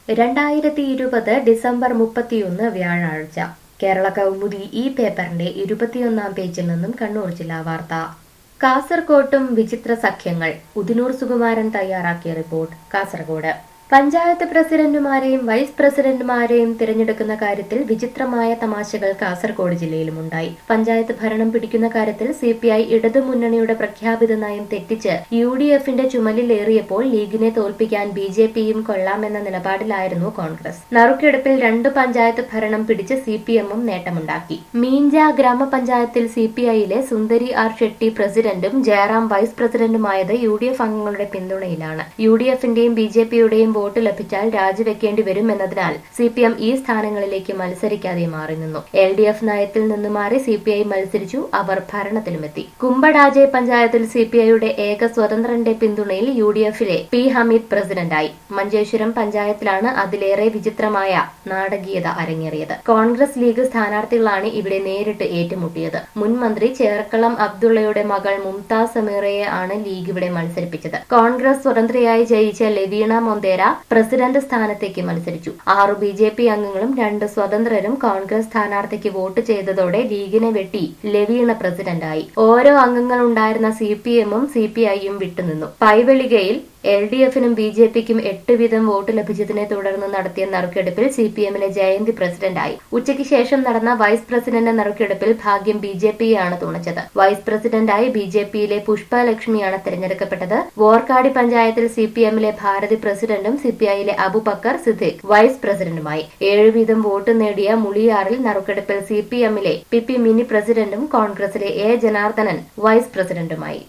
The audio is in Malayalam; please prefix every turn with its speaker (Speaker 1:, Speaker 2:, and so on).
Speaker 1: രണ്ടായിരത്തി ഇരുപത് ഡിസംബർ മുപ്പത്തിയൊന്ന് വ്യാഴാഴ്ച കേരള കൗമുദി ഈ പേപ്പറിന്റെ ഇരുപത്തിയൊന്നാം പേജിൽ നിന്നും കണ്ണൂർ ജില്ലാ വാർത്ത കാസർകോട്ടും വിചിത്ര സഖ്യങ്ങൾ ഉദിനൂർ സുകുമാരൻ തയ്യാറാക്കിയ റിപ്പോർട്ട് കാസർഗോഡ് പഞ്ചായത്ത് പ്രസിഡന്റുമാരെയും വൈസ് പ്രസിഡന്റുമാരെയും തിരഞ്ഞെടുക്കുന്ന കാര്യത്തിൽ വിചിത്രമായ തമാശകൾ കാസർഗോഡ് ജില്ലയിലും ഉണ്ടായി പഞ്ചായത്ത് ഭരണം പിടിക്കുന്ന കാര്യത്തിൽ സി പി ഐ ഇടതുമുന്നണിയുടെ പ്രഖ്യാപിത നയം തെറ്റിച്ച് യു ഡി എഫിന്റെ ചുമലിലേറിയപ്പോൾ ലീഗിനെ തോൽപ്പിക്കാൻ ബി ജെ പിയും കൊള്ളാമെന്ന നിലപാടിലായിരുന്നു കോൺഗ്രസ് നറുക്കെടുപ്പിൽ രണ്ട് പഞ്ചായത്ത് ഭരണം പിടിച്ച് സി പി എമ്മും നേട്ടമുണ്ടാക്കി മീഞ്ച ഗ്രാമപഞ്ചായത്തിൽ സി പി ഐയിലെ സുന്ദരി ആർ ഷെട്ടി പ്രസിഡന്റും ജയറാം വൈസ് പ്രസിഡന്റുമായത് യു ഡി എഫ് അംഗങ്ങളുടെ പിന്തുണയിലാണ് യു ഡി എഫിന്റെയും ബി ജെ പിയുടെയും വോട്ട് ലഭിച്ചാൽ രാജിവെക്കേണ്ടി വരും എന്നതിനാൽ സി പി എം ഈ സ്ഥാനങ്ങളിലേക്ക് മത്സരിക്കാതെ മാറി നിന്നു എൽ ഡി എഫ് നയത്തിൽ നിന്ന് മാറി സി പി ഐ മത്സരിച്ചു അവർ ഭരണത്തിലുമെത്തി കുമ്പടാജെ പഞ്ചായത്തിൽ സി പി ഐയുടെ ഏക സ്വതന്ത്രന്റെ പിന്തുണയിൽ യു ഡി എഫിലെ പി ഹമീദ് പ്രസിഡന്റായി മഞ്ചേശ്വരം പഞ്ചായത്തിലാണ് അതിലേറെ വിചിത്രമായ നാടകീയത അരങ്ങേറിയത് കോൺഗ്രസ് ലീഗ് സ്ഥാനാർത്ഥികളാണ് ഇവിടെ നേരിട്ട് ഏറ്റുമുട്ടിയത് മുൻ മന്ത്രി ചേർക്കളം അബ്ദുള്ളയുടെ മകൾ മുംതാസ് സമീറയെ ആണ് ലീഗ് ഇവിടെ മത്സരിപ്പിച്ചത് കോൺഗ്രസ് സ്വതന്ത്രയായി ജയിച്ച ലെവീണ മൊന്തേര പ്രസിഡന്റ് സ്ഥാനത്തേക്ക് മത്സരിച്ചു ആറു ബി ജെ പി അംഗങ്ങളും രണ്ട് സ്വതന്ത്രരും കോൺഗ്രസ് സ്ഥാനാർത്ഥിക്ക് വോട്ട് ചെയ്തതോടെ ലീഗിനെ വെട്ടി ലെവീണ പ്രസിഡന്റായി ഓരോ അംഗങ്ങളുണ്ടായിരുന്ന സി പി എമ്മും സി പി ഐയും വിട്ടുനിന്നു പൈവെളികയിൽ എൽ ഡി എഫിനും ബി ജെ പിക്കും എട്ട് വീതം വോട്ട് ലഭിച്ചതിനെ തുടർന്ന് നടത്തിയ നറുക്കെടുപ്പിൽ സി പി എമ്മിലെ ജയന്തി പ്രസിഡന്റായി ഉച്ചയ്ക്ക് ശേഷം നടന്ന വൈസ് പ്രസിഡന്റ് നറുക്കെടുപ്പിൽ ഭാഗ്യം ബി ജെ പിയാണ് തുണച്ചത് വൈസ് പ്രസിഡന്റായി ബി ജെ പിയിലെ പുഷ്പലക്ഷ്മിയാണ് തെരഞ്ഞെടുക്കപ്പെട്ടത് വോർക്കാടി പഞ്ചായത്തിൽ സി പി എമ്മിലെ ഭാരതി പ്രസിഡന്റും സി പി ഐയിലെ അബുബക്കർ സിദ്ദിഖ് വൈസ് പ്രസിഡന്റുമായി ഏഴ് വീതം വോട്ട് നേടിയ മുളിയാറിൽ നറുക്കെടുപ്പിൽ സി പി എമ്മിലെ പി പി മിനി പ്രസിഡന്റും കോൺഗ്രസിലെ എ ജനാർദ്ദനൻ വൈസ് പ്രസിഡന്റുമായി